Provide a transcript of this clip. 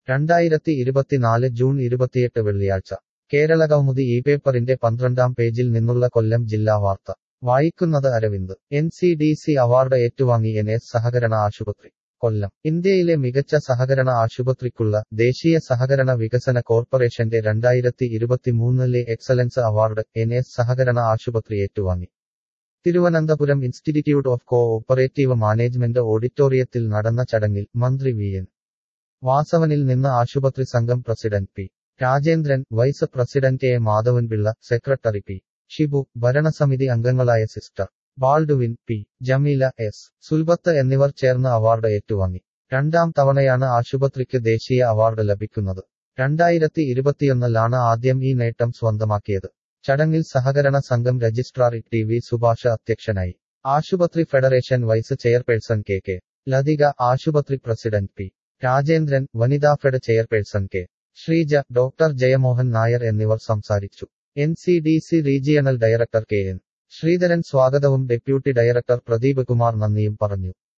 രണ്ടായിരത്തി ഇരുപത്തിനാല് ജൂൺ ഇരുപത്തിയെട്ട് വെള്ളിയാഴ്ച കേരള കൗമുദി ഈ പേപ്പറിന്റെ പന്ത്രണ്ടാം പേജിൽ നിന്നുള്ള കൊല്ലം ജില്ലാ വാർത്ത വായിക്കുന്നത് Aravind N C D C award ഏറ്റുവാങ്ങി എൻ എസ് സഹകരണ ആശുപത്രി കൊല്ലം ഇന്ത്യയിലെ മികച്ച സഹകരണ ആശുപത്രിക്കുള്ള ദേശീയ സഹകരണ വികസന കോർപ്പറേഷന്റെ രണ്ടായിരത്തി ഇരുപത്തിമൂന്നിലെ എക്സലൻസ് അവാർഡ് എൻ എസ് സഹകരണ ആശുപത്രി ഏറ്റുവാങ്ങി Thiruvananthapuram institute of cooperative management ഓഡിറ്റോറിയത്തിൽ നടന്ന ചടങ്ങിൽ മന്ത്രി വി എൻ വാസവനിൽ നിന്ന് ആശുപത്രി സംഘം president P Rajendran vice president A Madhavanpillai secretary P Shibu ഭരണസമിതി അംഗങ്ങളായ sister Baldwin P Jameela S Sulbath എന്നിവർ ചേർന്ന് അവാർഡ് ഏറ്റുവാങ്ങി രണ്ടാം തവണയാണ് ആശുപത്രിക്ക് ദേശീയ അവാർഡ് ലഭിക്കുന്നത് രണ്ടായിരത്തി ഇരുപത്തിയൊന്നിലാണ് ആദ്യം ഈ നേട്ടം സ്വന്തമാക്കിയത് ചടങ്ങിൽ സഹകരണ സംഘം രജിസ്ട്രാർ ടി വി സുഭാഷ അധ്യക്ഷനായി ആശുപത്രി federation vice chairperson K K Lathika ആശുപത്രി president P Rajendran Vanitha fed chairperson K Sreeja doctor Jayamohan Nair എന്നിവർ സംസാരിച്ചു N C D C regional director K N Sreedharan സ്വാഗതവും ഡെപ്യൂട്ടി ഡയറക്ടർ പ്രദീപ് കുമാർ നന്ദിയും പറഞ്ഞു